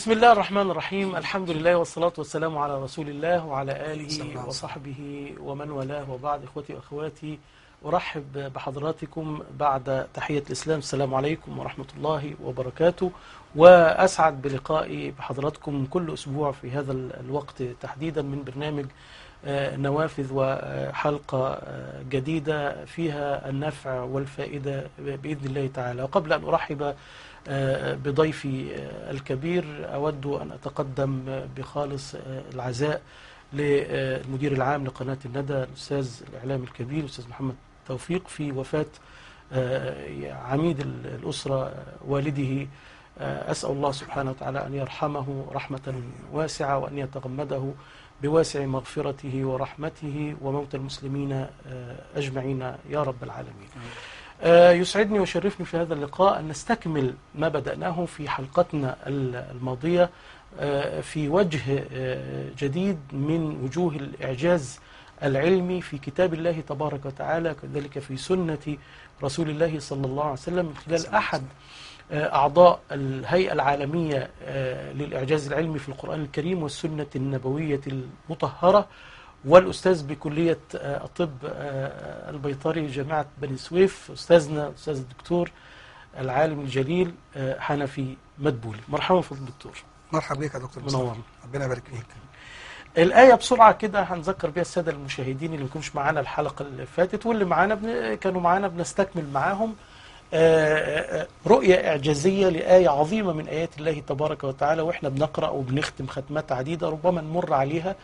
بسم الله الرحمن الرحيم الحمد لله والصلاة والسلام على رسول الله وعلى صلى الله آله عليه وصحبه ومن والاه وبعد إخوتي وأخواتي أرحب بحضراتكم بعد تحية الإسلام السلام عليكم ورحمة الله وبركاته وأسعد بلقائي بحضراتكم كل أسبوع في هذا الوقت تحديدا من برنامج آه، نوافذ وحلقة آه، جديدة فيها النفع والفائدة بإذن الله تعالى وقبل أن أرحب آه، بضيفي آه، الكبير أود أن أتقدم بخالص آه، العزاء للمدير العام لقناة الندى الأستاذ الإعلام الكبير الأستاذ محمد توفيق في وفاة آه، عميد ال- الأسرة آه، والده آه، أسأل الله سبحانه وتعالى أن يرحمه رحمة واسعة وأن يتغمده بواسع مغفرته ورحمته وموت المسلمين آه، أجمعين يا رب العالمين آه، يسعدني ويشرفني في هذا اللقاء أن نستكمل ما بدأناه في حلقتنا ال- الماضية آه، في وجه آه، جديد من وجوه الإعجاز العلمي في كتاب الله تبارك وتعالى كذلك في سنة رسول الله صلى الله عليه وسلم من خلال أحد آه، أعضاء الهيئة العالمية آه، للإعجاز العلمي في القرآن الكريم والسنة النبوية المطهرة والأستاذ بكلية آه، الطب آه، البيطري جامعة بني سويف أستاذنا أستاذ الدكتور العالم الجليل آه، حنفي مدبولي مرحبا في الدكتور مرحبا بك يا دكتور مصطفى منور ربنا يبارك فيك الآية بسرعة كده هنذكر بيها السادة المشاهدين اللي ما كانوش معانا الحلقة اللي فاتت واللي معانا بن... كانوا معانا بنستكمل معاهم آه، آه، رؤية إعجازية لآية عظيمة من آيات الله تبارك وتعالى وإحنا بنقرأ وبنختم ختمات عديدة ربما نمر عليها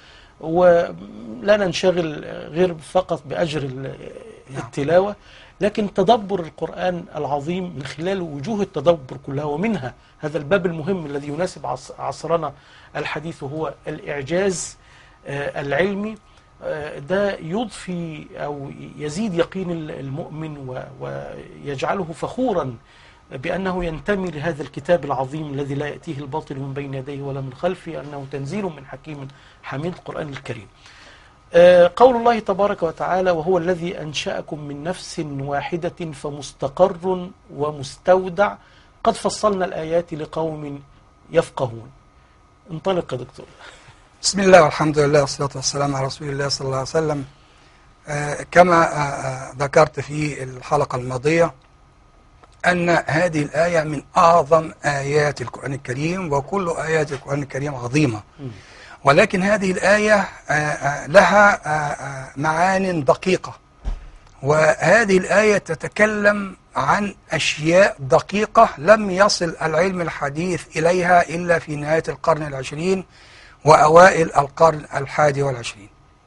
ولا ننشغل غير فقط بأجر ال- نعم. التلاوة لكن تدبر القرآن العظيم من خلال وجوه التدبر كلها ومنها هذا الباب المهم الذي يناسب عص- عصرنا الحديث هو الإعجاز آه، العلمي آه، ده يضفي أو يزيد يقين ال- المؤمن و- ويجعله فخورا بأنه ينتمي لهذا الكتاب العظيم الذي لا يأتيه الباطل من بين يديه ولا من خلفه أنه تنزيل من حكيم حميد القرآن الكريم آه، قول الله تبارك وتعالى وهو الذي أنشأكم من نفس واحدة فمستقر ومستودع قد فصلنا الآيات لقوم يفقهون انطلق يا دكتور بسم الله والحمد لله والصلاة والسلام على رسول الله صلى الله عليه وسلم آه كما آه آه ذكرت في الحلقة الماضية أن هذه الآية من أعظم آيات القرآن الكريم وكل آيات القرآن الكريم عظيمة مم. ولكن هذه الآية آه آه لها آه آه معان دقيقة وهذه الآية تتكلم عن أشياء دقيقة لم يصل العلم الحديث إليها إلا في نهاية القرن العشرين وأوائل القرن الحادي والعشرين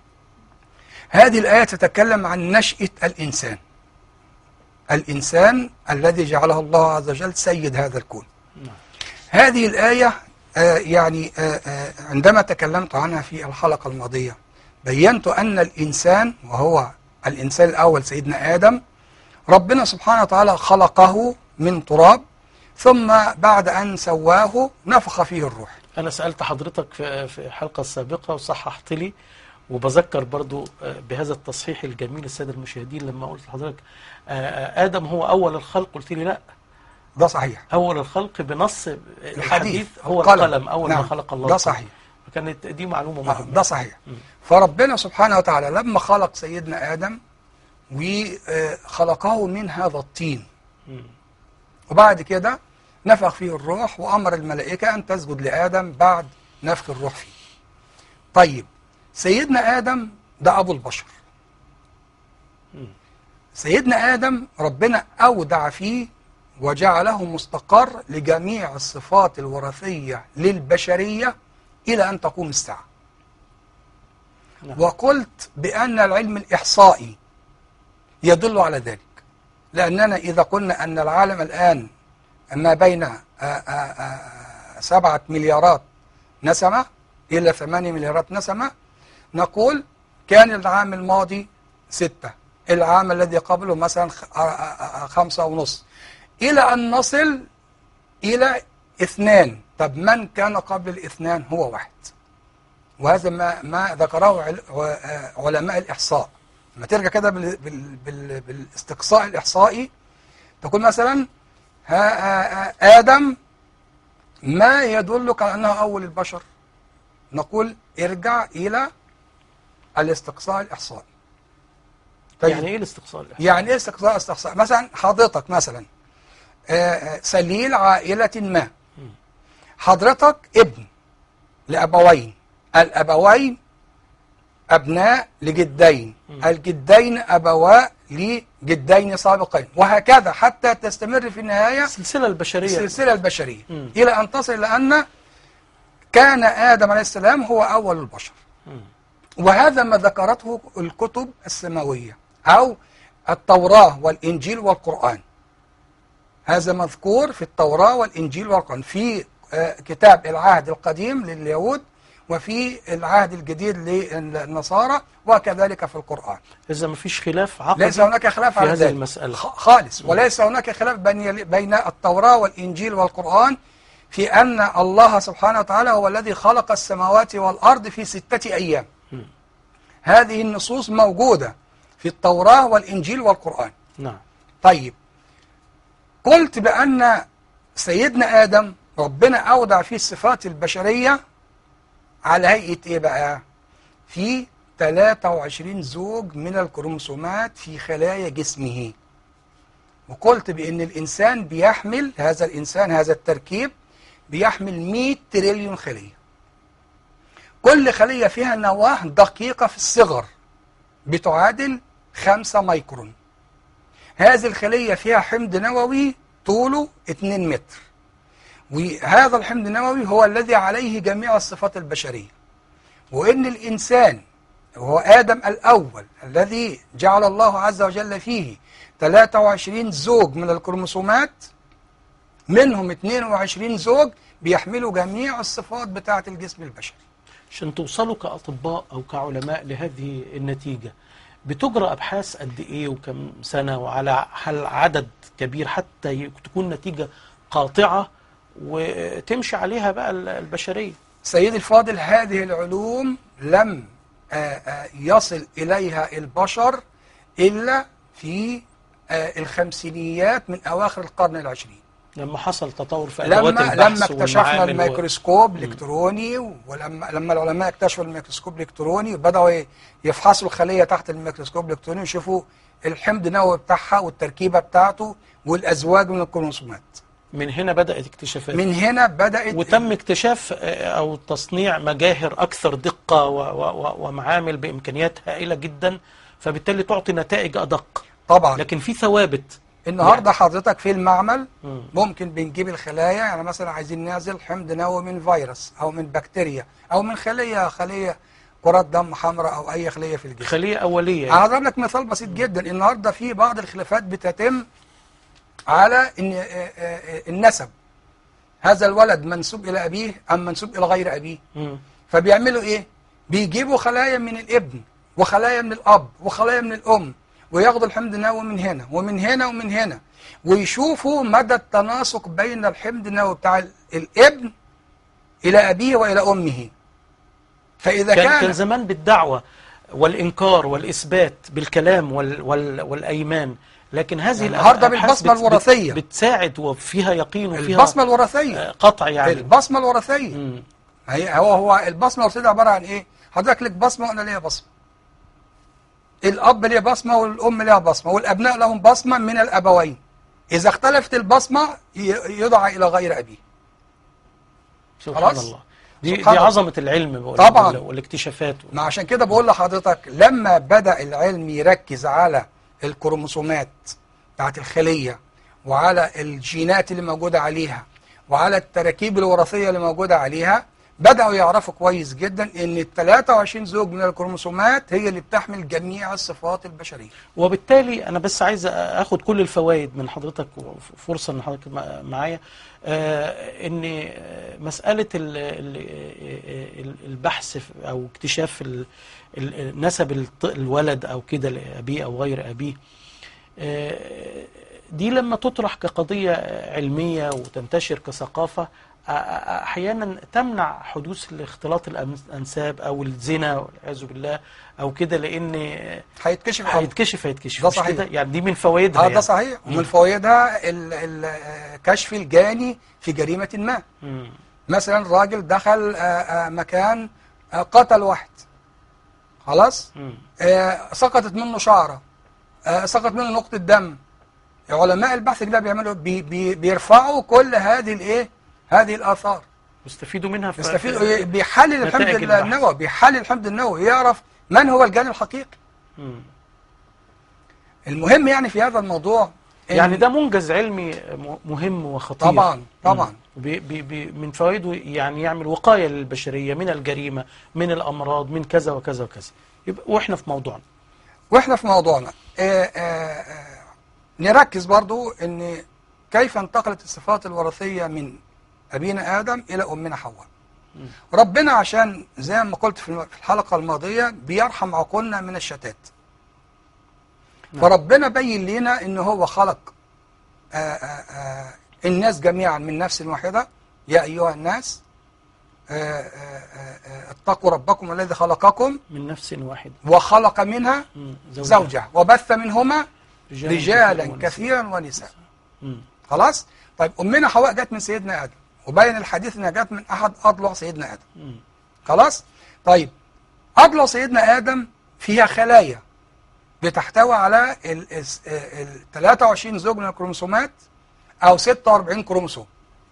هذه الآية تتكلم عن نشأة الإنسان الإنسان الذي جعله الله عز وجل سيد هذا الكون نعم. هذه الآية آه، يعني آه، آه، عندما تكلمت عنها في الحلقة الماضية بينت أن الإنسان وهو الإنسان الأول سيدنا آدم ربنا سبحانه وتعالى خلقه من تراب ثم بعد أن سواه نفخ فيه الروح أنا سألت حضرتك في في الحلقة السابقة وصححت لي وبذكر برضو آه، بهذا التصحيح الجميل السادة المشاهدين لما قلت لحضرتك آه، آه، آدم هو أول الخلق قلت لي لا ده صحيح أول الخلق بنص الحديث هو القلم. القلم أول ما نعم، خلق الله ده القلم. صحيح. فكانت دي معلومة آه، مهمة ده صحيح مم. فربنا سبحانه وتعالى لما خلق سيدنا آدم وخلقه من هذا الطين مم. وبعد كده نفخ فيه الروح وأمر الملائكة أن تسجد لآدم بعد نفخ الروح فيه طيب سيدنا آدم ده أبو البشر مم. سيدنا آدم ربنا أودع فيه وجعله مستقر لجميع الصفات الوراثية للبشرية إلى أن تقوم الساعة نعم. وقلت بأن العلم الإحصائي يدل على ذلك لأننا إذا قلنا أن العالم الآن ما بين آه، آه، آه، سبعة مليارات نسمة إلى ثمانية مليارات نسمة نقول كان العام الماضي ستة العام الذي قبله مثلا خ- آه، آه، آه، خمسة ونص إلى أن نصل إلى اثنان طب من كان قبل الاثنان هو واحد وهذا ما ما ذكره عل- آه، علماء الإحصاء لما ترجع كده بال بال بال بالاستقصاء الإحصائي تقول مثلا ها ها ها آدم ما يدلك على أنها أول البشر نقول ارجع إلى الاستقصاء الإحصائي طيب. يعني ايه الاستقصاء يعني ايه استقصاء استقصاء مثلا حضرتك مثلا آه، آه، سليل عائلة ما حضرتك ابن لأبوين الأبوين أبناء لجدين الجدين أبواء لجدين سابقين وهكذا حتى تستمر في النهاية السلسله البشريه السلسلة البشرية مم. إلى أن تصل إلى أن كان آدم عليه السلام هو أول البشر مم. وهذا ما ذكرته الكتب السماوية أو التوراة والإنجيل والقرآن هذا مذكور في التوراة والإنجيل والقرآن في آه، كتاب العهد القديم لليهود وفي العهد الجديد للنصارى وكذلك في القرآن اذا ما فيش خلاف عقدي ليس هناك خلاف في على هذه ذلك المسألة. خ- خالص وليس هناك خلاف بين بين التوراة والإنجيل والقرآن في أن الله سبحانه وتعالى هو الذي خلق السماوات والأرض في ستة أيام مم. هذه النصوص موجودة في التوراة والإنجيل والقرآن نعم طيب قلت بأن سيدنا آدم ربنا أودع فيه الصفات البشرية على هيئة إيه بقى؟ في 23 زوج من الكروموسومات في خلايا جسمه وقلت بأن الإنسان بيحمل هذا الإنسان هذا التركيب بيحمل 100 تريليون خلية كل خلية فيها نواة دقيقة في الصغر بتعادل 5 مايكرون هذه الخلية فيها حمض نووي طوله 2 متر وهذا الحمض النووي هو الذي عليه جميع الصفات البشرية وإن الإنسان وهو آدم الأول الذي جعل الله عز وجل فيه 23 زوج من الكروموسومات منهم 22 زوج بيحملوا جميع الصفات بتاعة الجسم البشري عشان توصلوا كأطباء أو كعلماء لهذه النتيجة بتجرى أبحاث قد إيه وكم سنة وعلى هل عدد كبير حتى ي- تكون نتيجة قاطعة وتمشي عليها بقى ال- البشرية سيدي الفاضل هذه العلوم لم آه، آه، يصل إليها البشر إلا في آه، الخمسينيات من أواخر القرن العشرين لما حصل تطور في أدوات لما البحث لما اكتشفنا والمعامل و- الميكروسكوب الالكتروني ولما لما العلماء اكتشفوا الميكروسكوب الالكتروني وبداوا ي- يفحصوا الخليه تحت الميكروسكوب الالكتروني ويشوفوا الحمض النووي بتاعها والتركيبه بتاعته والازواج من الكروموسومات من هنا بدأت اكتشافات من هنا بدات وتم اكتشاف آه، أو تصنيع مجاهر أكثر دقة و- و- و- ومعامل بإمكانيات هائلة جدا فبالتالي تعطي نتائج أدق طبعا لكن في ثوابت النهارده حضرتك في المعمل مم. ممكن بنجيب الخلايا يعني مثلا عايزين نعزل حمض نووي من فيروس او من بكتيريا او من خليه خليه كرات دم حمراء او اي خليه في الجسم خلية أولية يعني. هضرب لك مثال بسيط جدا النهارده في بعض الخلافات بتتم على ان آه، آه، آه، النسب هذا الولد منسوب الى ابيه ام منسوب الى غير ابيه مم. فبيعملوا ايه بيجيبوا خلايا من الابن وخلايا من الاب وخلايا من الام وياخدوا الحمض النووي من هنا ومن هنا ومن هنا ويشوفوا مدى التناسق بين الحمض النووي بتاع ال- الابن الى ابيه والى امه فاذا كان كان, كان زمان بالدعوة والإنكار والإثبات بالكلام وال وال والأيمان لكن هذه النهاردة الأبحاث بالبصمة بت- بت- الوراثية. بتساعد وفيها يقين وفيها البصمه الوراثيه آه، قطع يعني البصمه الوراثيه مم. هي هو هو البصمه الوراثيه عباره عن ايه؟ حضرتك لك بصمه وانا ليا بصمه. الاب ليه بصمه والام ليها بصمه والابناء لهم بصمه من الابوين. اذا اختلفت البصمه ي- يدعى الى غير ابيه. سبحان خلاص؟ الله دي, دي سبحان الله. عظمة العلم بقول طبعاً. وال- والاكتشافات ما عشان كده بقول لحضرتك لما بدا العلم يركز على الكروموسومات بتاعت الخليه وعلى الجينات اللي موجوده عليها وعلى التراكيب الوراثيه اللي موجوده عليها بداوا يعرفوا كويس جدا ان ال 23 زوج من الكروموسومات هي اللي بتحمل جميع الصفات البشريه وبالتالي انا بس عايز اخد كل الفوائد من حضرتك وفرصه ان حضرتك مع- معايا آه، ان آه، مساله ال- ال- ال- البحث في- او اكتشاف ال- ال- نسب الط- الولد او كده لابيه او غير ابيه آه، دي لما تطرح كقضيه علميه وتنتشر كثقافه آه، آه، احيانا تمنع حدوث الاختلاط الانساب او الزنا والعياذ بالله او كده لان آه، هيتكشف الأمر. هيتكشف هيتكشف ده مش صحيح. كده يعني دي من فوائدها اه يعني. ده صحيح ومن فوائدها ال- ال- كشف الجاني في جريمه ما مم. مثلا راجل دخل آه، آه، مكان آه، قتل واحد خلاص مم. آه، سقطت منه شعرة آه، سقط منه نقطة دم علماء البحث كده بيعملوا بي بي بيرفعوا كل هذه الايه هذه الآثار يستفيدوا منها في يستفيد في- بيحلل الحمض نتائج البحث. النووي بيحلل الحمض النووي يعرف من هو الجاني الحقيقي مم. المهم يعني في هذا الموضوع إن- يعني ده منجز علمي م- مهم وخطير طبعا طبعا مم. بي بي بي من فوائده يعني يعمل وقاية للبشرية من الجريمة من الأمراض من كذا وكذا وكذا يبقى وإحنا في موضوعنا واحنا في موضوعنا آه، آه، آه، نركز برضو ان كيف انتقلت الصفات الوراثية من أبينا آدم إلى أمنا حواء مم. ربنا عشان زي ما قلت في الم- في الحلقة الماضية بيرحم عقولنا من الشتات نعم. فربنا بين لنا ان هو خلق آه، آه، آه، الناس جميعا من نفس واحدة يا أيها الناس آه، آه، آه، آه، اتقوا ربكم الذي خلقكم من نفس واحدة وخلق منها مم. زوجها وبث منهما رجالا رجالا ونساء. كثيرا ونساء مم. خلاص طيب أمنا حواء جت من سيدنا آدم وبين الحديث انها جت من أحد أضلع سيدنا آدم مم. خلاص طيب أضلع سيدنا آدم فيها خلايا بتحتوي على ال ال- ال 23 زوج من الكروموسومات أو 46 كروموسوم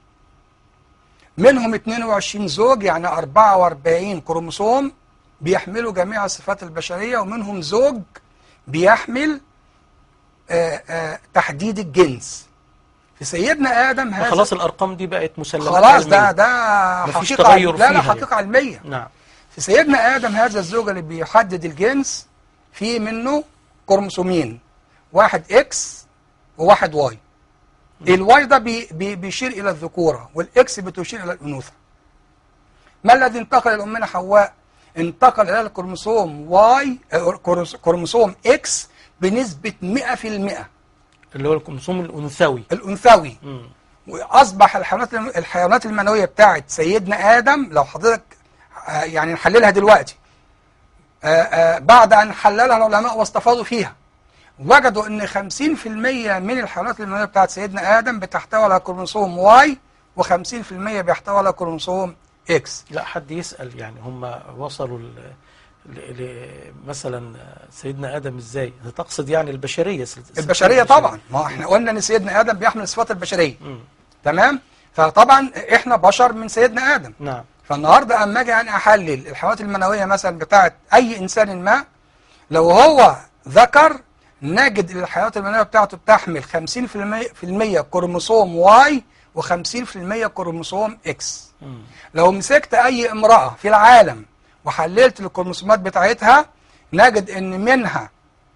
منهم 22 زوج يعني 44 كروموسوم بيحملوا جميع الصفات البشرية ومنهم زوج بيحمل آه، آه، تحديد الجنس في سيدنا آدم هذا خلاص الأرقام دي بقت مسلمات خلاص ده علمية. ده مفيش حقيقة تغير لا لا فيها حقيقة علمية نعم في سيدنا آدم هذا الزوج اللي بيحدد الجنس في منه كروموسومين واحد اكس وواحد واي الواي ده بي بي بيشير إلى الذكورة والاكس بتشير إلى الأنوثة ما الذي انتقل إلى أمنا حواء انتقل إلى الكروموسوم واي آه، كروس- كروموسوم اكس بنسبة 100% اللي هو الكروموسوم الأنثوي الأنثوي مم. واصبح الحيوانات الحيوانات المنويه بتاعت سيدنا ادم لو حضرتك آه، يعني نحللها دلوقتي آه، آه، بعد ان حللها العلماء واستفاضوا فيها وجدوا ان 50% من الحيوانات المنويه بتاعت سيدنا ادم بتحتوي على كروموسوم واي و50% بيحتوي على كروموسوم اكس لا حد يسأل يعني هم وصلوا ل... ل... ل... مثلا سيدنا آدم ازاي تقصد يعني البشرية سل- البشريه طبعا ما احنا قلنا ان سيدنا ادم بيحمل صفات البشريه مم. تمام فطبعا احنا بشر من سيدنا ادم نعم فالنهارده اما اجي انا احلل الحيوانات المنويه مثلا بتاعت اي انسان ما لو هو ذكر نجد ان الحيوانات المنويه بتاعته بتحمل 50% في المية كروموسوم واي و50% كروموسوم اكس مم. لو مسكت اي امراه في العالم وحللت الكروموسومات بتاعتها نجد ان منها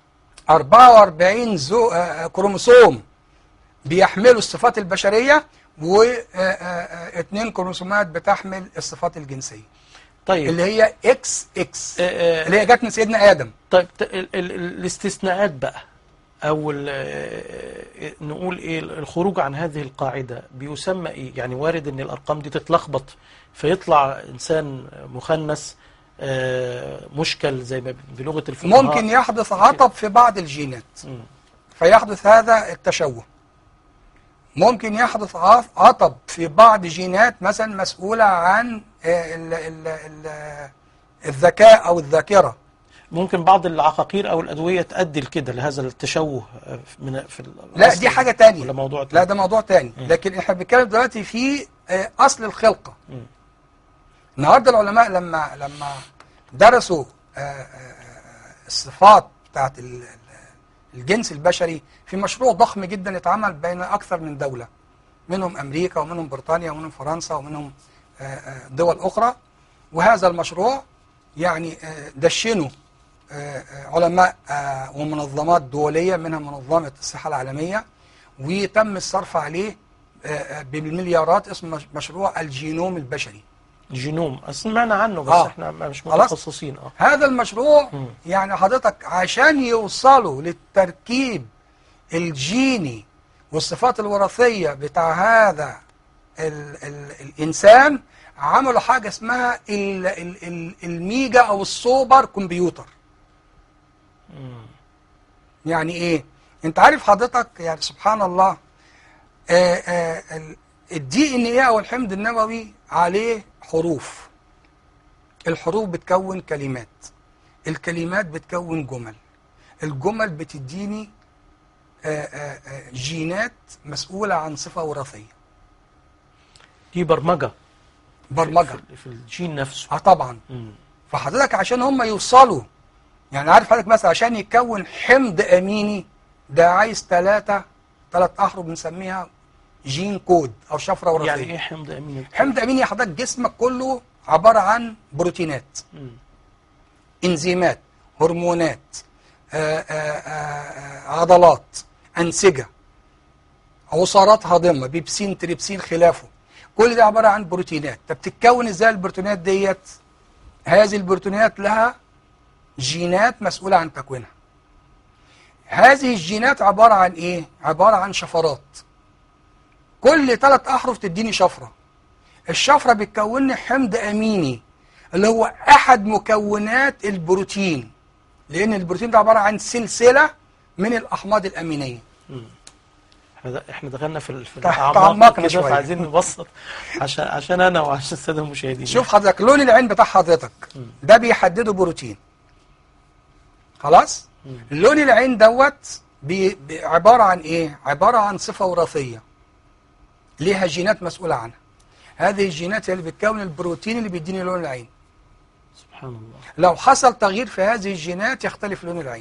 44 زو آه، كروموسوم بيحملوا الصفات البشريه واثنين كروموسومات بتحمل الصفات الجنسيه طيب اللي هي اكس اكس آه، آه، اللي هي جت من سيدنا ادم طيب ت- ال... ال... الاستثناءات بقى او ال... آه، نقول ايه الخروج عن هذه القاعدة بيسمى ايه يعني وارد ان الارقام دي تتلخبط فيطلع انسان مخنث آه، مشكل زي ما بلغة الفقهاء ممكن يحدث عطب في بعض الجينات مم. فيحدث هذا التشوه ممكن يحدث عف- عطب في بعض جينات مثلا مسؤولة عن آه، ال- ال- ال- الذكاء أو الذاكرة ممكن بعض العقاقير او الادويه تؤدي لكده لهذا التشوه آه، من في لا الأصل دي حاجة تانية ولا موضوع لا تاني ده موضوع تاني مم. لكن احنا بنتكلم دلوقتي في آه، أصل الخلقة مم. النهارده العلماء لما لما درسوا آه، آه، الصفات بتاعت ال- ال- الجنس البشري في مشروع ضخم جدا اتعمل بين اكثر من دوله منهم امريكا ومنهم بريطانيا ومنهم فرنسا ومنهم آه، آه، دول اخرى وهذا المشروع يعني آه، دشنوا آه، آه، علماء آه، ومنظمات دوليه منها منظمه الصحه العالميه وتم الصرف عليه آه، آه، بالمليارات اسمه مش- مشروع الجينوم البشري جينوم سمعنا عنه بس آه. احنا مش خلاص. متخصصين اه هذا المشروع مم. يعني حضرتك عشان يوصلوا للتركيب الجيني والصفات الوراثية بتاع هذا ال ال الإنسان عملوا حاجة اسمها ال ال ال الميجا أو السوبر كمبيوتر مم. يعني إيه؟ أنت عارف حضرتك يعني سبحان الله آه آه ال- الدي ان ايه او الحمض النووي عليه حروف الحروف بتكون كلمات الكلمات بتكون جمل الجمل بتديني آه، آه، آه، جينات مسؤولة عن صفة وراثية دي برمجه برمجة في, في الجين نفسه اه طبعا مم. فحضرتك عشان هم يوصلوا يعني عارف حضرتك مثلا عشان يتكون حمض اميني ده عايز ثلاثة ثلاث احرف بنسميها جين كود او شفرة وراثية يعني ايه حمض امين حمض اميني حضرتك جسمك كله عبارة عن بروتينات مم. انزيمات هرمونات آآ آآ آآ عضلات أنسجة عصارات هاضمة بيبسين تريبسين خلافه كل ده عبارة عن بروتينات طب بتتكون ازاي البروتينات ديت هذه البروتينات لها جينات مسؤولة عن تكوينها هذه الجينات عبارة عن ايه عبارة عن شفرات كل ثلاث احرف تديني شفرة الشفرة بتكون لي حمض اميني اللي هو احد مكونات البروتين لان البروتين ده عبارة عن سلسلة من الاحماض الامينية احنا د- احنا دخلنا في ال- في تع- الاعماق تعمقنا كده شوية. فعايزين نبسط عشان عشان انا وعشان الساده المشاهدين شوف حضرتك لون العين بتاع حضرتك ده بيحدده بروتين خلاص مم. لون العين دوت بي بي- عبارة عن ايه عبارة عن صفة وراثية ليها جينات مسؤولة عنها هذه الجينات هي اللي بتكون البروتين اللي بيديني لون العين سبحان الله لو حصل تغيير في هذه الجينات يختلف لون العين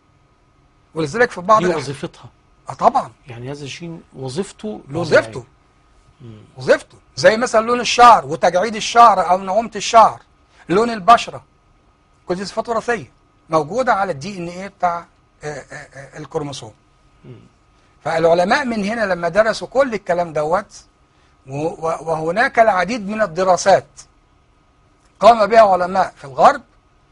ولذلك في بعض دي الأح- وظيفتها اه طبعا يعني هذا الجين وظيفته لون وظيفته العين. مم. وظيفته زي مثلا لون الشعر وتجعيد الشعر او نعومة الشعر لون البشرة كل دي صفات وراثية موجودة على الدي ان ايه بتاع آه، آه، آه، الكروموسوم مم. فالعلماء من هنا لما درسوا كل الكلام دوت و- و- وهناك العديد من الدراسات قام بها علماء في الغرب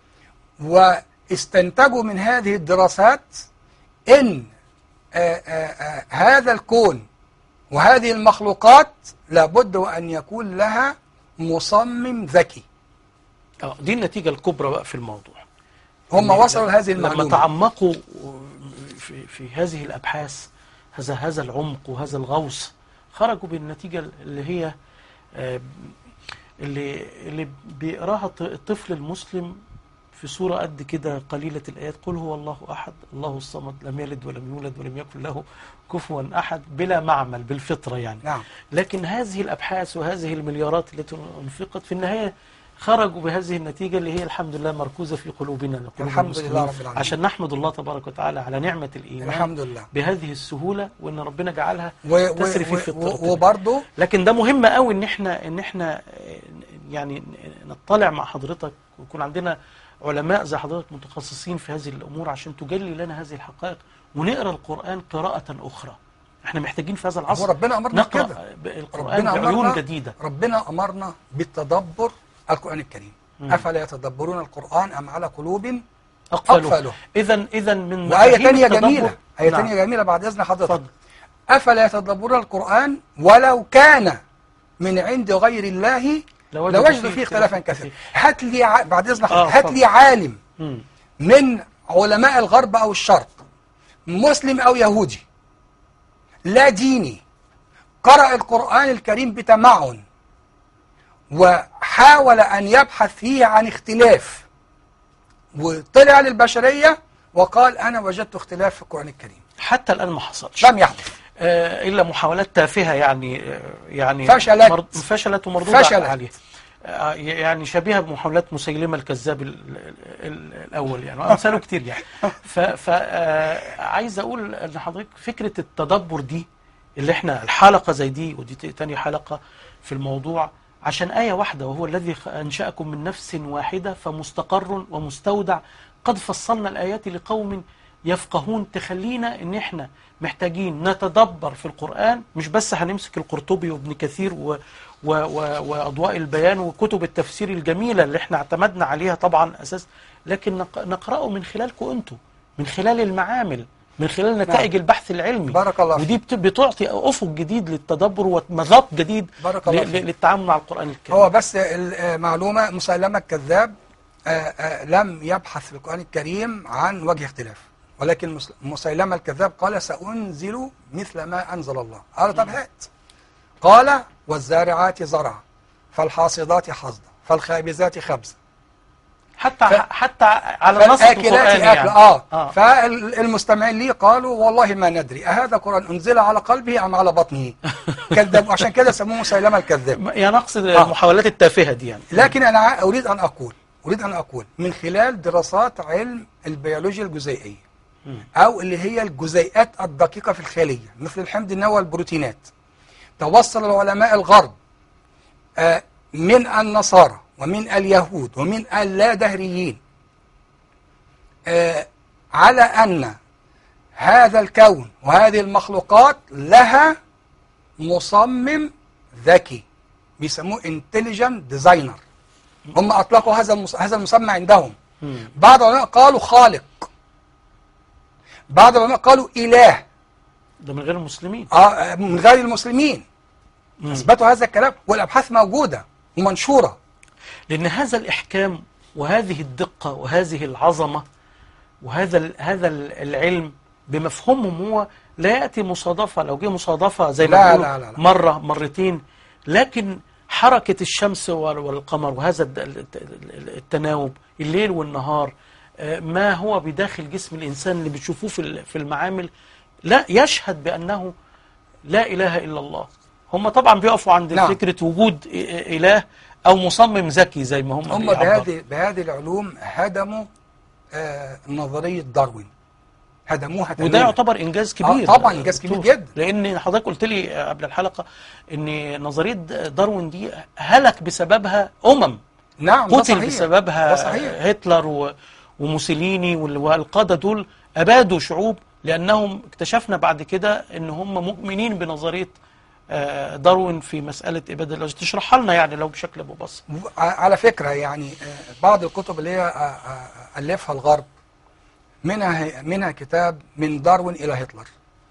واستنتجوا من هذه الدراسات ان آه، آه، آه، هذا الكون وهذه المخلوقات لابد وان يكون لها مصمم ذكي اه دي النتيجه الكبرى بقى في الموضوع هم إن وصلوا لهذه لما المعلومه تعمقوا في, في هذه الابحاث هذا هذا العمق وهذا الغوص خرجوا بالنتيجه اللي هي آه، اللي اللي بيقراها الط- الطفل المسلم في سورة قد كده قليلة الآيات قل هو الله أحد الله الصمد لم يلد ولم يولد ولم يكن له كفوا أحد بلا معمل بالفطرة يعني نعم لكن هذه الأبحاث وهذه المليارات التي أنفقت في النهاية خرجوا بهذه النتيجة اللي هي الحمد لله مركوزة في قلوبنا قلوب الحمد المسلمين لله رب العالمين. عشان نحمد الله تبارك وتعالى على نعمة الإيمان الحمد لله بهذه السهولة وإن ربنا جعلها و- و- تسري في و- فطرتنا. و- وبرضه لكن ده مهم قوي ان احنا ان احنا آه، يعني نطلع مع حضرتك ويكون عندنا علماء زي حضرتك متخصصين في هذه الامور عشان تجلي لنا هذه الحقائق ونقرا القران قراءه اخرى احنا محتاجين في هذا هو العصر ربنا امرنا نقرا كده القران ربنا بعيون أمرنا جديده ربنا امرنا بالتدبر القران الكريم مم. افلا يتدبرون القران ام على قلوب اقفله اقفله اذا اذا من وايه مفاهيم ثانيه التدبر- جميله ايه نعم. ثانيه جميله بعد اذن حضرتك اتفضل افلا يتدبرون القران ولو كان من عند غير الله لوجدوا فيه اختلافا كثيرا هات لي ع... بعد اذن آه، حضرتك هات اتفضل. لي عالم مم. من علماء الغرب او الشرق مسلم او يهودي لا ديني قرأ القرآن الكريم بتمعن وحاول أن يبحث فيه عن اختلاف وطلع للبشرية وقال أنا وجدت اختلاف في القرآن الكريم حتى الان ما حصلش لم يحدث آه، الا محاولات تافهه يعني آه، يعني فشلت. مرض- فشلت ومردود فشلت. عليها آه، يعني شبيهه بمحاولات مسيلمه الكذاب ال- ال- ال- الاول يعني وامثاله كتير يعني فعايز اقول ان حضرتك فكره التدبر دي اللي احنا الحلقه زي دي ودي ت- تاني حلقه في الموضوع عشان آية واحدة وهو الذي خ- أنشأكم من نفس واحدة فمستقر ومستودع قد فصلنا الآيات لقوم يفقهون تخلينا ان احنا محتاجين نتدبر في القرآن مش بس هنمسك القرطبي وابن كثير و و و وأضواء البيان وكتب التفسير الجميلة اللي احنا اعتمدنا عليها طبعا أساس لكن نق- نقرأه من خلالكم انتوا من خلال المعامل من خلال نتائج البحث العلمي بارك الله فيك. ودي بت- بتعطي أفق جديد للتدبر ومذاق جديد بارك الله ل- ل- فيك. للتعامل مع القرآن الكريم هو بس المعلومة مسلمة الكذاب آه، آه، لم يبحث في القرآن الكريم عن وجه اختلاف ولكن مس- مسيلمة الكذاب قال سأنزل مثل ما أنزل الله قال طب هات قال والزارعات زرعا فالحاصدات حصدا فالخابزات خبزا حتى ف- حتى على نص فالآكلات القرآن أكل يعني. آه. آه. فالمستمعين لي قالوا والله ما ندري أهذا قرآن أنزل على قلبه أم على بطنه كذب عشان كده سموه مسيلمة الكذاب يعني نقصد آه. المحاولات التافهة دي يعني لكن أنا ع- أريد أن أقول أريد أن أقول من خلال دراسات علم البيولوجيا الجزيئية مم. أو اللي هي الجزيئات الدقيقة في الخلية مثل الحمض النووي والبروتينات توصل العلماء الغرب آه، من النصارى ومن اليهود ومن اللادهريين آه، على أن هذا الكون وهذه المخلوقات لها مصمم ذكي بيسموه intelligent designer هم أطلقوا هذا المس- هذا المسمى عندهم مم. بعض العلماء قالوا خالق بعض العلماء قالوا إله ده من غير المسلمين آه، من غير المسلمين مم. اثبتوا هذا الكلام والابحاث موجوده ومنشوره لأن هذا الإحكام وهذه الدقة وهذه العظمة وهذا ال- هذا ال- العلم بمفهومهم هو لا يأتي مصادفة لو جه مصادفة زي ما لا، بيقولوا لا، لا، لا. مرة مرتين لكن حركة الشمس وال- والقمر وهذا الد- الت- ال- التناوب الليل والنهار آه، ما هو بداخل جسم الإنسان اللي بتشوفوه في ال- في المعامل لا يشهد بأنه لا إله إلا الله هم طبعا بيقفوا عند نعم. فكرة وجود إ- إله أو مصمم ذكي زي ما هم هم بيعبروا. بهذه بهذه العلوم هدموا آه نظريه داروين هدموها وده تماما يعتبر انجاز كبير آه، طبعاً إنجاز كبير دكتور. جدا. لان حضرتك قلت لي قبل الحلقه ان نظريه داروين دي هلك بسببها امم نعم ده قتل صحيح بسببها ده صحيح هتلر و- وموسوليني وال- والقاده دول ابادوا شعوب لانهم اكتشفنا بعد كده ان هم مؤمنين بنظريه آه، داروين في مساله اباده الاشجار تشرحها لنا يعني لو بشكل مبسط ع- على فكره يعني آه، بعض الكتب اللي هي آه، آه، الفها الغرب منها منها كتاب من داروين الى هتلر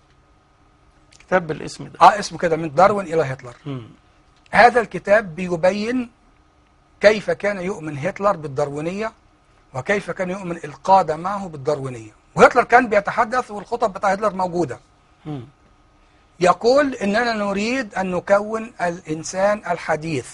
كتاب بالاسم ده اه اسمه كده من داروين الى هتلر مم. هذا الكتاب بيبين كيف كان يؤمن هتلر بالداروينية وكيف كان يؤمن القادة معه بالداروينية وهتلر كان بيتحدث والخطب بتاع هتلر موجودة مم. يقول إننا نريد أن نكون الإنسان الحديث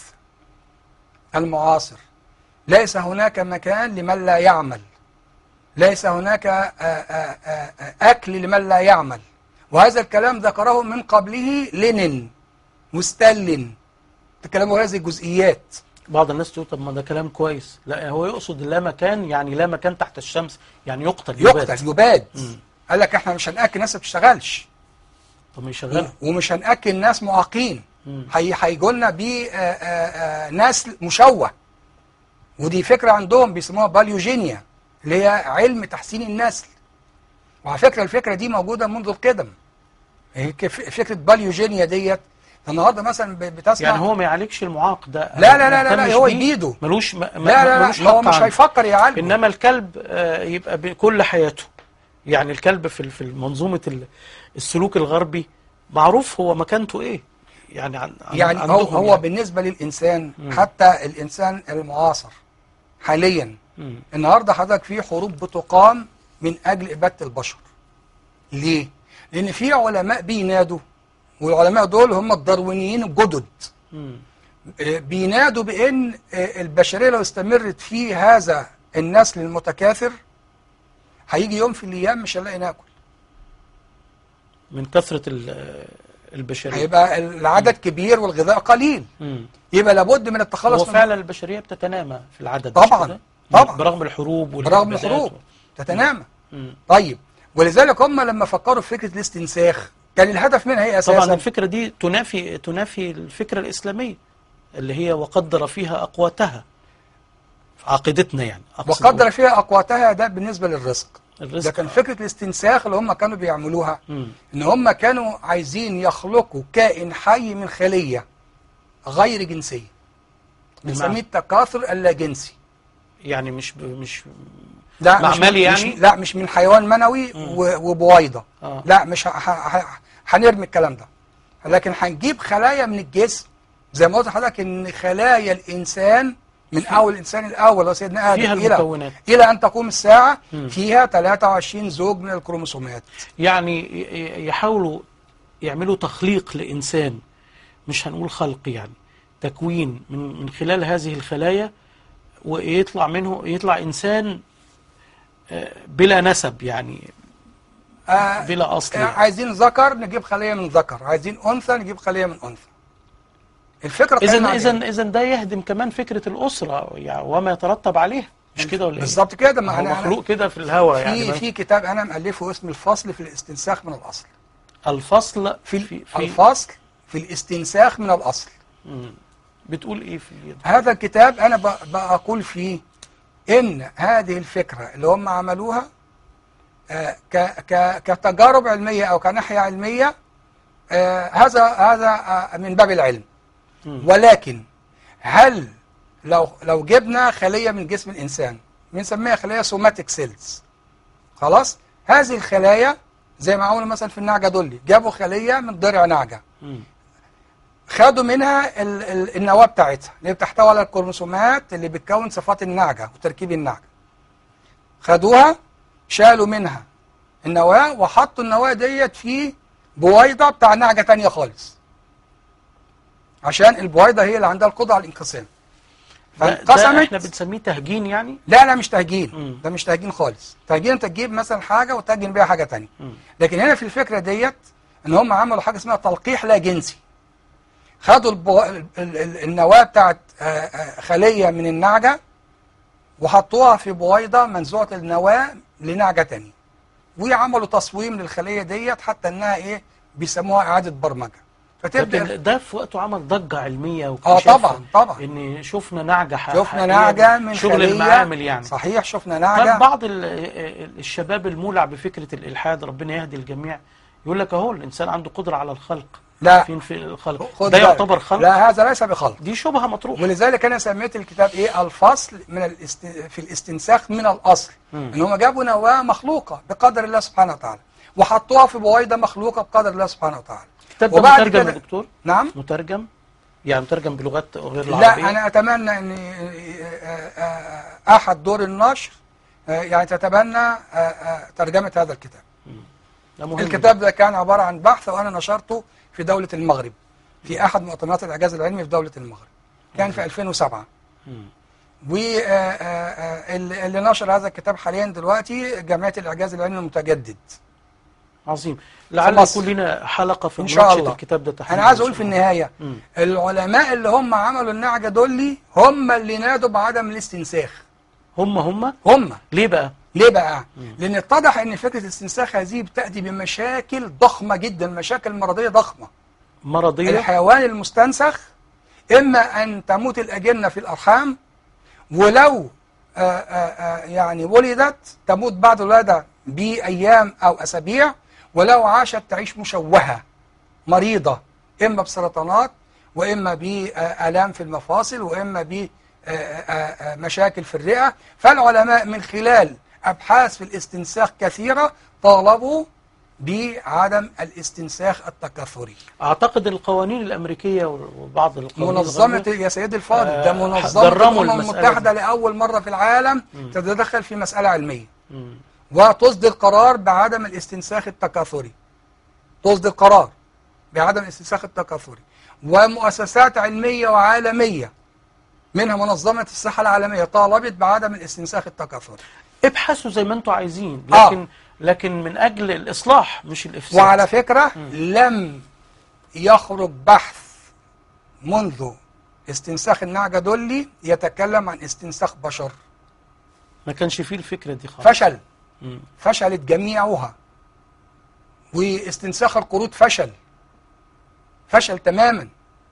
المعاصر ليس هناك مكان لمن لا يعمل ليس هناك آه، آه، آه، آه، أكل لمن لا يعمل وهذا الكلام ذكره من قبله لينين وستالين تكلموا هذه الجزئيات بعض الناس تقول طب ما ده كلام كويس لا هو يقصد لا مكان يعني لا مكان تحت الشمس يعني يقتل يباد. يقتل يباد مم. قال لك احنا مش هنأكل ناس ما بتشتغلش طب ما يشغلها ومش هنأكل ناس معاقين مم. هي هيجوا لنا بناس مشوه ودي فكرة عندهم بيسموها باليوجينيا اللي هي علم تحسين النسل وعلى فكرة الفكرة دي موجودة منذ القدم هي كيف- فكرة باليوجينيا ديت النهارده مثلا ب- بتسمع يعني هو ما يعالجش المعاق ده لا لا لا لا, ما لا هو يهتمش بيه. يبيده ملوش ما لا لا ملوش لا هو حق مش عنده. هيفكر يعالجه انما الكلب آه، يبقى بكل حياته يعني الكلب في في منظومه ال- السلوك الغربي معروف هو مكانته ايه يعني عن عن- يعني هو عندهم هو يعني. بالنسبة للإنسان مم. حتى الإنسان المعاصر حاليا مم. النهارده حضرتك في حروب بتقام من أجل إبادة البشر ليه؟ لأن في علماء بينادوا والعلماء دول هم الداروينيين الجدد مم. آه، بينادوا بأن آه، البشرية لو استمرت في هذا النسل المتكاثر هيجي يوم في الأيام مش هنلاقي ناكل من كثره ال- البشريه هيبقى العدد كبير والغذاء قليل مم. يبقى لابد من التخلص هو من فعلا البشريه بتتنامى في العدد مش طبعاً، كده؟ طبعاً. برغم الحروب برغم والإبادات الحروب و- تتنامى مم. طيب ولذلك هم لما فكروا في فكرة الاستنساخ كان الهدف منها ايه طبعا اساسا الفكرة دي تنافي تنافي الفكرة الإسلامية اللي هي وقدر فيها أقواتها في عقيدتنا يعني أقصد وقدر فيها اقواتها ده بالنسبة للرزق الرزق ده كان فكرة الاستنساخ اللي هم كانوا بيعملوها مم. ان هم كانوا عايزين يخلقوا كائن حي من خلية غير جنسية بنسميه التكاثر اللاجنسي يعني مش ب... مش لا مش معملي مش يعني؟ لا مش من حيوان منوي مم. و- وبويضة آه. لا مش ه- ه- ه- هنرمي الكلام ده لكن هنجيب خلايا من الجسم زي ما قلت لحضرتك ان خلايا الانسان من اول الانسان الاول هو سيدنا ادم فيها الى المكونات الى ان تقوم الساعه مم. فيها 23 زوج من الكروموسومات يعني ي- ي- يحاولوا يعملوا تخليق لإنسان مش هنقول خلق يعني تكوين من من خلال هذه الخلايا ويطلع منه يطلع إنسان آه، بلا نسب يعني آه بلا أصل يعني. عايزين ذكر نجيب خلية من ذكر عايزين أنثى نجيب خلية من أنثى الفكرة قايمة إذا على إذا إيه؟ إذا ده يهدم كمان فكرة الأسرة يعني وما يترتب عليها مش كده ولا إيه؟ بالظبط كده ما هو أنا أنا مخلوق كده في الهواء في يعني في كتاب أنا مألفه اسمه الفصل في الاستنساخ من الأصل الفصل في, في, في الفصل في الاستنساخ من الأصل مم. بتقول إيه في اليد؟ هذا الكتاب أنا ب- بقول فيه إن هذه الفكرة اللي هم عملوها آه، ك- ك- كتجارب علمية أو كناحية علمية آه، هذا هذا آه، من باب العلم مم. ولكن هل لو لو جبنا خلية من جسم الإنسان بنسميها خلايا سوماتيك سيلز خلاص هذه الخلايا زي ما عملوا مثلا في النعجة دولي جابوا خلية من ضرع نعجة مم. خدوا منها ال ال النواة بتاعتها اللي بتحتوي على الكروموسومات اللي بتكون صفات النعجة وتركيب النعجة خدوها شالوا منها النواة وحطوا النواة ديت في بويضة بتاع نعجة تانية خالص عشان البويضة هي اللي عندها القدرة على الانقسام ده, ده فانقسمت احنا بنسميه تهجين يعني لا لا مش تهجين مم. ده مش تهجين خالص تهجين انت تجيب مثلا حاجة وتهجن بيها حاجة تانية مم. لكن هنا في الفكرة ديت ان هم عملوا حاجة اسمها تلقيح لا جنسي خدوا البو... ال... ال... ال- النواة بتاعت آه، آه، خلية من النعجة وحطوها في بويضة منزوعة النواة لنعجة تانية وعملوا تصويم للخلية ديت حتى انها ايه بيسموها اعادة برمجة فتبدأ لكن ده في وقته عمل ضجة علمية اه واكتشاف طبعا طبعا ان شفنا نعجة ح- شفنا حقيقية نعجة من شغل خلية المعامل يعني صحيح شفنا طب نعجة بعض ال- ال- الشباب المولع بفكرة الإلحاد ربنا يهدي الجميع يقول لك اهو الإنسان عنده قدرة على الخلق لا فين في الخلق خد ده بالك. يعتبر خلق لا هذا ليس بخلق دي شبهة مطروحة ولذلك انا سميت الكتاب ايه الفصل من الاست... في الاستنساخ من الاصل مم. ان هم جابوا نواه مخلوقه بقدر الله سبحانه وتعالى وحطوها في بويضه مخلوقه بقدر الله سبحانه وتعالى الكتاب ده وبعد مترجم يا كده- دكتور نعم مترجم يعني مترجم بلغات غير لا العربية انا اتمنى ان آه، آه، احد دور النشر آه، يعني تتبنى آه، آه، ترجمه هذا الكتاب ده مهم الكتاب ده كان عباره عن بحث وانا نشرته في دوله المغرب في احد مؤتمرات الاعجاز العلمي في دوله المغرب كان في 2007 مم. واللي نشر هذا الكتاب حاليا دلوقتي جمعيه الاعجاز العلمي المتجدد عظيم لعل مصر. يكون لنا حلقة في إن شاء مناقشة الله. الكتاب ده تحديدا انا عايز إن اقول شاء في الله. النهايه مم. العلماء اللي هم عملوا النعجه دول هم اللي نادوا بعدم الاستنساخ هم هم هم ليه بقى ليه بقى؟ لان اتضح ان فكره الاستنساخ هذه بتاتي بمشاكل ضخمه جدا مشاكل مرضيه ضخمه مرضية الحيوان المستنسخ اما ان تموت الاجنه في الارحام ولو آآ آآ يعني ولدت تموت بعد الولاده بايام او اسابيع ولو عاشت تعيش مشوهه مريضه اما بسرطانات واما بالام في المفاصل واما بمشاكل في الرئه فالعلماء من خلال ابحاث في الاستنساخ كثيره طالبوا بعدم الاستنساخ التكاثري اعتقد القوانين الامريكيه وبعض القوانين منظمة الغربية يا سيدي الفاضل آه، ده منظمة جرموا الأمم المسألة المتحدة دي. لأول مرة في العالم تتدخل في مسألة علمية مم. وتصدر قرار بعدم الاستنساخ التكاثري تصدر قرار بعدم الاستنساخ التكاثري ومؤسسات علمية وعالمية منها منظمة الصحة العالمية طالبت بعدم الاستنساخ التكاثري ابحثوا زي ما انتم عايزين آه. لكن لكن من اجل الاصلاح مش الافساد وعلى فكرة لم يخرج بحث منذ استنساخ النعجة دولي يتكلم عن استنساخ بشر ما كانش فيه الفكره دي خالص فشل مم. فشلت جميعها واستنساخ القرود فشل فشل تماما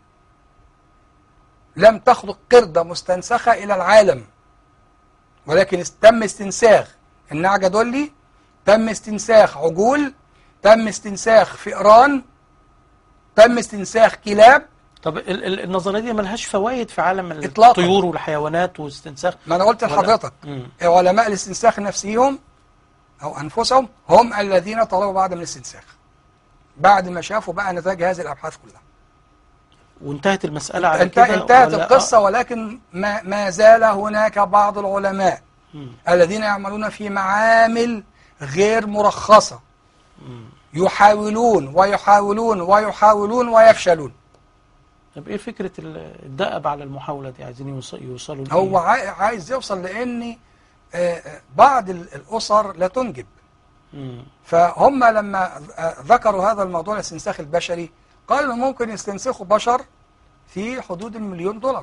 لم تخلق قردة مستنسخة إلى العالم ولكن است- تم استنساخ النعجة دولي تم استنساخ عجول تم استنساخ فئران تم استنساخ كلاب طب ال- ال- النظريه دي ملهاش فوائد في عالم إطلاقاً. الطيور والحيوانات واستنساخ ما أنا قلت ولا- لحضرتك مم. علماء الاستنساخ نفسهم أو أنفسهم هم الذين طلبوا بعدم الاستنساخ بعد ما شافوا بقى نتائج هذه الأبحاث كلها وانتهت المساله على انت كده انتهت ولا- القصة ولكن ما, ما زال هناك بعض العلماء مم. الذين يعملون في معامل غير مرخصة يحاولون ويحاولون ويحاولون ويفشلون طب ايه فكره ال- الدأب على المحاوله دي عايزين يوص- يوصلوا لإيه؟ هو عاي- عايز يوصل لان آه، آه، بعض ال- الاسر لا تنجب مم. فهم لما آه، ذكروا هذا الموضوع الاستنساخ البشري قالوا ممكن يستنسخوا بشر في حدود المليون دولار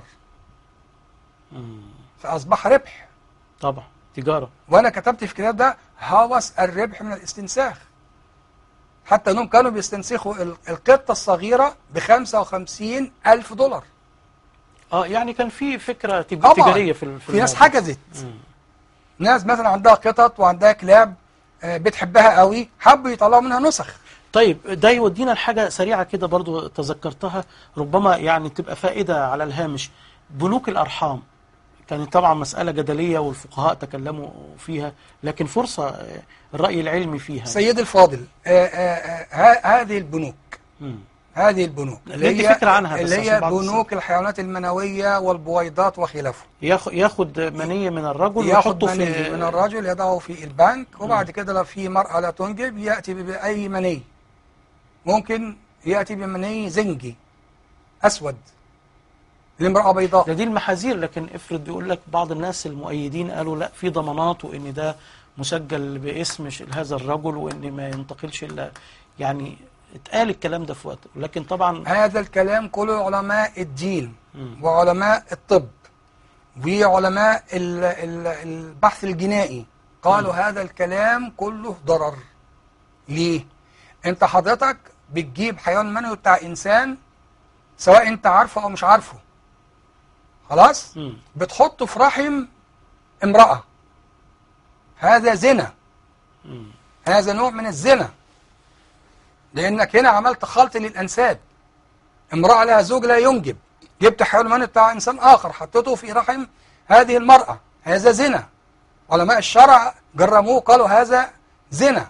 مم. فاصبح ربح طبعا تجاره وانا كتبت في الكتاب ده هوس الربح من الاستنساخ حتى انهم كانوا بيستنسخوا ال- القطه الصغيره ب 55 الف دولار اه يعني كان في فكره تج- طبعا. تجاريه في ال- في في ناس الموضوع. حجزت مم. ناس مثلا عندها قطط وعندها كلاب آه، بتحبها قوي حبوا يطلعوا منها نسخ طيب ده يودينا لحاجه سريعه كده برضو تذكرتها ربما يعني تبقى فائده على الهامش بنوك الارحام كانت طبعا مساله جدليه والفقهاء تكلموا فيها لكن فرصه آه، الراي العلمي فيها سيدي الفاضل آه، آه، آه، ه- هذه البنوك مم. هذه البنوك ندي فكرة عنها بس اللي عشان هي بعض بنوك الحيوانات المنوية والبويضات وخلافه ياخ- ياخد منيه من الرجل ياخد ويحطه مني في من الرجل يضعه في البنك وبعد كده لو في مرأة لا تنجب يأتي بأي مني ممكن يأتي بمني زنجي أسود لامرأة بيضاء ده دي المحاذير لكن افرض يقول لك بعض الناس المؤيدين قالوا لا في ضمانات وان ده مسجل باسم ش- هذا الرجل وان ما ينتقلش الا يعني اتقال الكلام ده في وقت لكن طبعا هذا الكلام كله علماء الدين مم. وعلماء الطب وعلماء ال- ال- البحث الجنائي قالوا هذا الكلام كله ضرر ليه؟ انت حضرتك بتجيب حيوان منوي بتاع انسان سواء انت عارفه او مش عارفه خلاص؟ مم. بتحطه في رحم امرأة هذا زنا مم. هذا نوع من الزنا لانك هنا عملت خلط للانساب امرأة لها زوج لا ينجب جبت حيوان منوي بتاع انسان اخر حطيته في رحم هذه المرأة هذا زنا علماء الشرع جرموه قالوا هذا زنا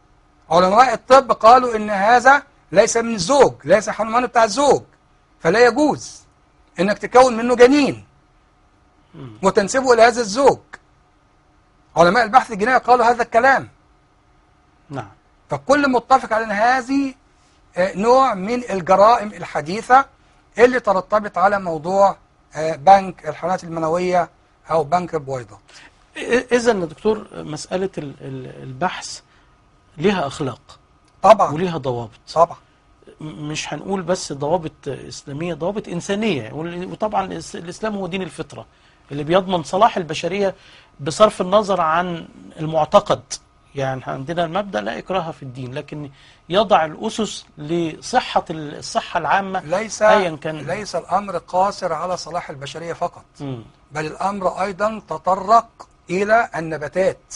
علماء الطب قالوا ان هذا ليس من الزوج ليس حيوان منوي بتاع الزوج فلا يجوز انك تكون منه جنين مم. وتنسبه الى هذا الزوج علماء البحث الجنائي قالوا هذا الكلام نعم فالكل متفق على ان هذه آه، نوع من الجرائم الحديثة اللي ترتبط على موضوع آه، بنك الحيوانات المنوية او بنك البويضات اذا يا دكتور مساله ال- ال- البحث ليها اخلاق طبعا وليها ضوابط طبعا م- مش هنقول بس ضوابط اسلاميه ضوابط انسانيه وال- وطبعا الإس- الاسلام هو دين الفطره اللي بيضمن صلاح البشريه بصرف النظر عن المعتقد يعني عندنا المبدا لا اكراه في الدين لكن يضع الاسس لصحه ال- الصحه العامه ليس ايا كان ليس الامر قاصر على صلاح البشرية فقط مم. بل الامر ايضا تطرق الى النباتات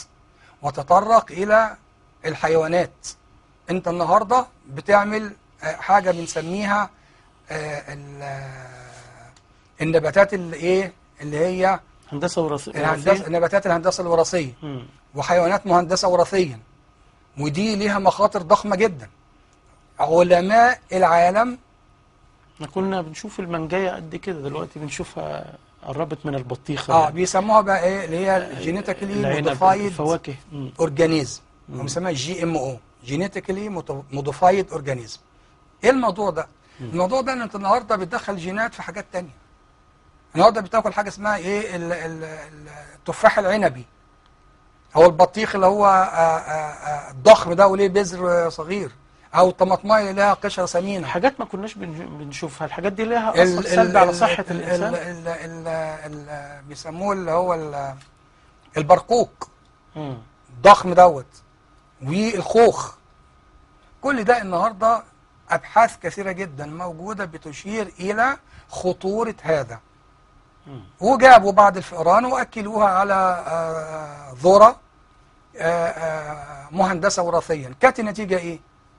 وتطرق الى الحيوانات انت النهارده بتعمل آه، حاجه بنسميها آه، ال- آه، النباتات اللي ايه اللي هي هندسه وراثيه الهندسه نباتات الهندسه الوراثيه مم. وحيوانات مهندسه وراثيا ودي ليها مخاطر ضخمه جدا علماء العالم احنا كنا بنشوف المنجايه قد كده دلوقتي بنشوفها قربت من البطيخه اه يعني. بيسموها بقى ايه اللي هي جينيتيكلي العنب موديفايد الفواكه مم. اورجانيزم مم. هم بيسموها جي ام او جينيتيكلي موديفايد اورجانيزم ايه الموضوع ده الموضوع ده ان انت النهارده بتدخل جينات في حاجات تانية النهارده بتاكل حاجه اسمها ايه ال- ال- ال- التفاح العنبي او البطيخ اللي هو آه، آه، آه، الضخم ده وليه بذر آه، صغير او الطماطمايه اللي لها قشره ثمينه حاجات ما كناش بنج- بنشوفها الحاجات دي لها ال- اثر ال- سلبي على ال- صحه ال- الانسان ال- ال- ال- ال- بيسموه اللي هو ال- البرقوق مم. الضخم دوت والخوخ كل ده النهارده ابحاث كثيره جدا موجوده بتشير الى خطوره هذا مم. وجابوا بعض الفئران واكلوها على آه، ذره آه، آه، مهندسه وراثيا كانت النتيجه ايه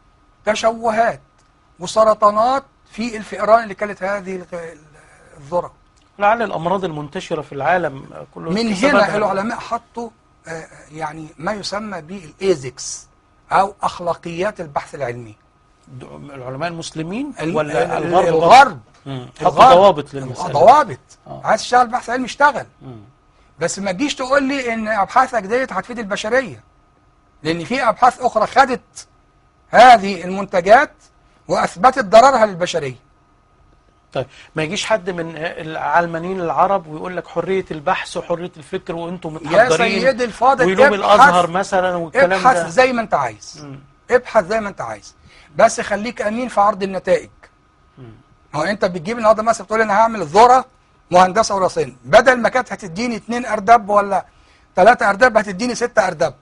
تشوهات وسرطانات في الفئران اللي كانت هذه الغ- الذره لعل الامراض المنتشره في العالم كله من بسببها هنا العلماء حطوا آه، يعني ما يسمى بالايزكس او اخلاقيات البحث العلمي د- العلماء المسلمين ال- ولا ال- الغرب الغرب مم. حط الغرب. ضوابط للمساله ضوابط آه. عايز تشتغل بحث علمي اشتغل مم. بس ما تجيش تقول لي ان ابحاثك ديت هتفيد البشريه لان في ابحاث اخرى خدت هذه المنتجات واثبتت ضررها للبشريه طيب ما يجيش حد من العلمانيين العرب ويقول لك حريه البحث وحريه الفكر وانتم يا متحضرين سيدي الفاضل ويلوم ابحث- الازهر مثلا والكلام ابحث ده زي ما انت عايز مم. ابحث زي ما انت عايز بس خليك امين في عرض النتائج ما هو انت بتجيب النهارده مثلا بتقول انا هعمل ذره مهندسه وراثيه بدل ما كانت هتديني اتنين ارداب ولا ثلاثه ارداب هتديني ستة ارداب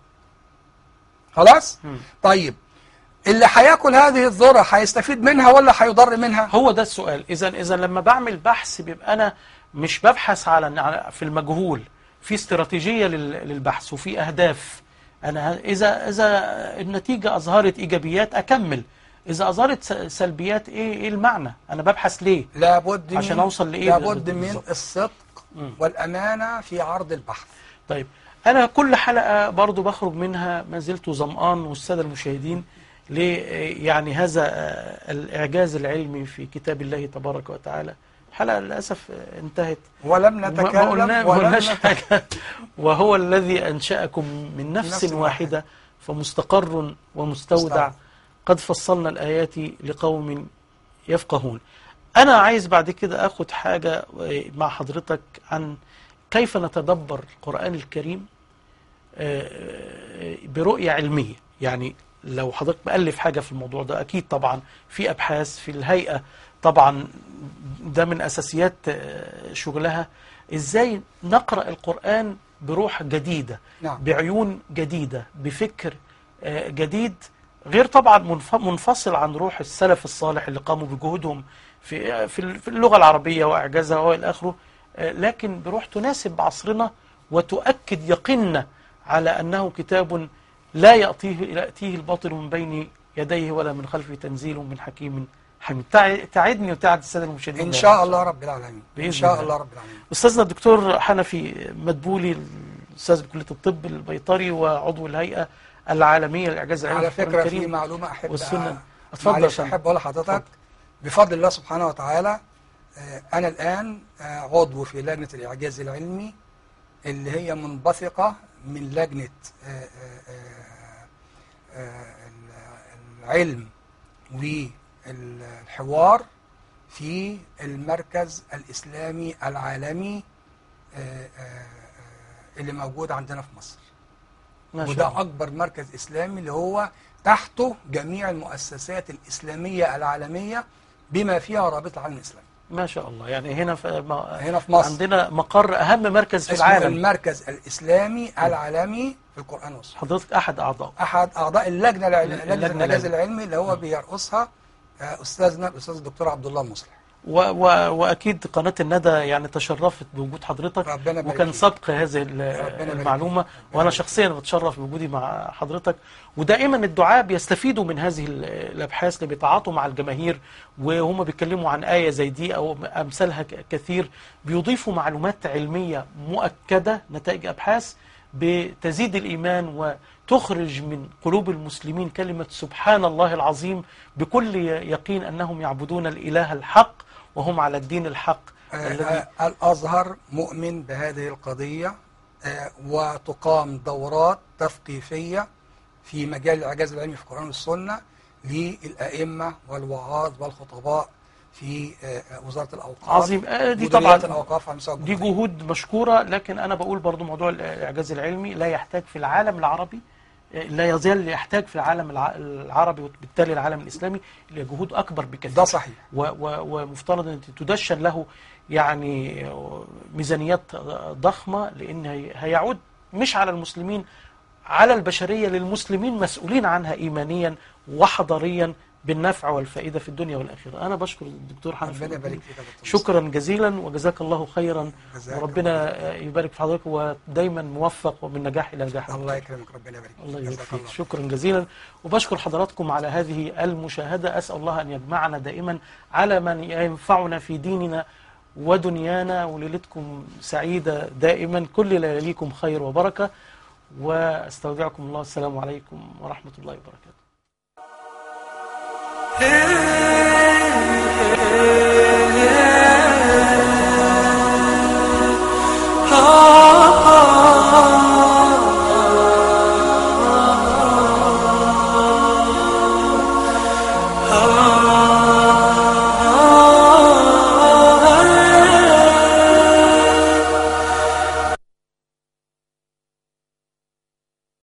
خلاص مم. طيب اللي هياكل هذه الذره هيستفيد منها ولا هيضر منها هو ده السؤال اذا اذا لما بعمل بحث بيبقى انا مش ببحث على على- في المجهول في استراتيجيه لل- للبحث وفي اهداف انا ه- اذا اذا النتيجه اظهرت ايجابيات اكمل اذا اظهرت س- سلبيات ايه ايه المعنى انا ببحث ليه لابد عشان من أوصل لإيه لابد من بالظبط؟ الصدق مم. والامانه في عرض البحث طيب أنا كل حلقة برضو بخرج منها ما زلت ظمآن والسادة المشاهدين ل يعني هذا آه، الإعجاز العلمي في كتاب الله تبارك وتعالى الحلقة للأسف آه، انتهت ولم ما- نتكلم ما قلنا ما ولم قلناش نتكلم حاجة وهو الذي أنشأكم من نفس نفس واحدة فمستقر ومستودع مستودع. قد فصلنا الآيات لقوم يفقهون أنا عايز بعد كده أخد حاجة آه، مع حضرتك عن كيف نتدبر القرآن الكريم آه، آه، برؤية علمية يعني لو حضرتك مؤلف حاجة في الموضوع ده أكيد طبعا في أبحاث في الهيئة طبعا ده من أساسيات آه، شغلها إزاي نقرأ القرآن بروح جديدة نعم بعيون جديدة بفكر آه، جديد غير طبعا منف- منفصل عن روح السلف الصالح اللي قاموا بجهودهم في في في اللغة العربية وإعجازها وإلى آخره آه، لكن بروح تناسب عصرنا وتؤكد يقيننا على أنه كتاب لا يأتيه يأتيه الباطل من بين يديه ولا من خلفه تنزيل من حكيم حميد تع- تعدني وتعد السادة المشاهدين ان شاء الله رب العالمين بإذن ان شاء الله. الله رب العالمين أستاذنا الدكتور حنفي مدبولي الأستاذ بكلية الطب البيطري وعضو الهيئة العالمية للإعجاز العلمي على في القرآن فكره في الكريم معلومه احب والسنة. أ- اتفضل يا معلش فندم. احب اقول لحضرتك بفضل الله سبحانه وتعالى آه، انا الان آه، عضو في لجنه الاعجاز العلمي اللي هي منبثقه من لجنه آه، آه، آه، آه، العلم والحوار في المركز الاسلامي العالمي آه، آه، آه، اللي موجود عندنا في مصر ما شاء وده الله أكبر مركز إسلامي اللي هو تحته جميع المؤسسات الإسلامية العالمية بما فيها رابطة العالم الإسلامي ما شاء الله يعني هنا في ما هنا في مصر عندنا مقر أهم مركز في اسمه العالم المركز الإسلامي العالمي في القرآن والسنة حضرتك أحد أعضاء أحد أعضاء اللجنة العلمية اللجنة لجنة الإعجاز العلمية. العلمي اللي هو بيرأسها آه، أستاذنا الأستاذ الدكتور عبد الله المصلح و و وأكيد قناة الندى يعني تشرفت بوجود حضرتك ربنا يبارك وكان فيك. سبق هذه ال- ربنا يبارك المعلومة فيك. ربنا وأنا يبارك شخصيا بتشرف بوجودي مع حضرتك ودائما الدعاء بيستفيدوا من هذه ال- الأبحاث اللي بيتعاطوا مع الجماهير وهم بيتكلموا عن آية زي دي أو أمثالها ك- كثير بيضيفوا معلومات علمية مؤكدة نتائج أبحاث بتزيد الإيمان وتخرج من قلوب المسلمين كلمة سبحان الله العظيم بكل يقين أنهم يعبدون الإله الحق وهم على الدين الحق آه، الذي آه، الأزهر مؤمن بهذه القضية آه، وتقام دورات تثقيفية في مجال الإعجاز العلمي في القرآن والسنة للأئمة والوعاظ والخطباء في آه، وزارة الأوقاف عظيم آه، دي مديريات طبعا الأوقاف على مستوى دي الجمهورية. جهود مشكورة لكن أنا بقول برضو موضوع الإعجاز العلمي لا يحتاج في العالم العربي لا يزال يحتاج في العالم الع- العربي وبالتالي العالم الإسلامي إلى جهود أكبر بكثير ده صحيح و- و- ومفترض أن تدشن له يعني ميزانيات ضخمة لأن هي- هيعود مش على المسلمين على البشرية للمسلمين مسؤولين عنها إيمانيا وحضاريا بالنفع والفائدة في الدنيا والآخرة أنا بشكر الدكتور حنفي ربنا يبارك فيك يا دكتور شكرا جزيلا وجزاك الله خيرا جزاك وربنا يبارك في حضرتك ودايما موفق ومن نجاح إلى نجاح الله يكرمك ربنا يبارك فيك الله يبارك جزاك فيك الله. شكرا جزيلا وبشكر حضراتكم على هذه المشاهدة أسأل الله أن يجمعنا دائما على من ينفعنا في ديننا ودنيانا وليلتكم سعيدة دائما كل لياليكم خير وبركة واستودعكم الله السلام عليكم ورحمة الله وبركاته Hey, hey, hey.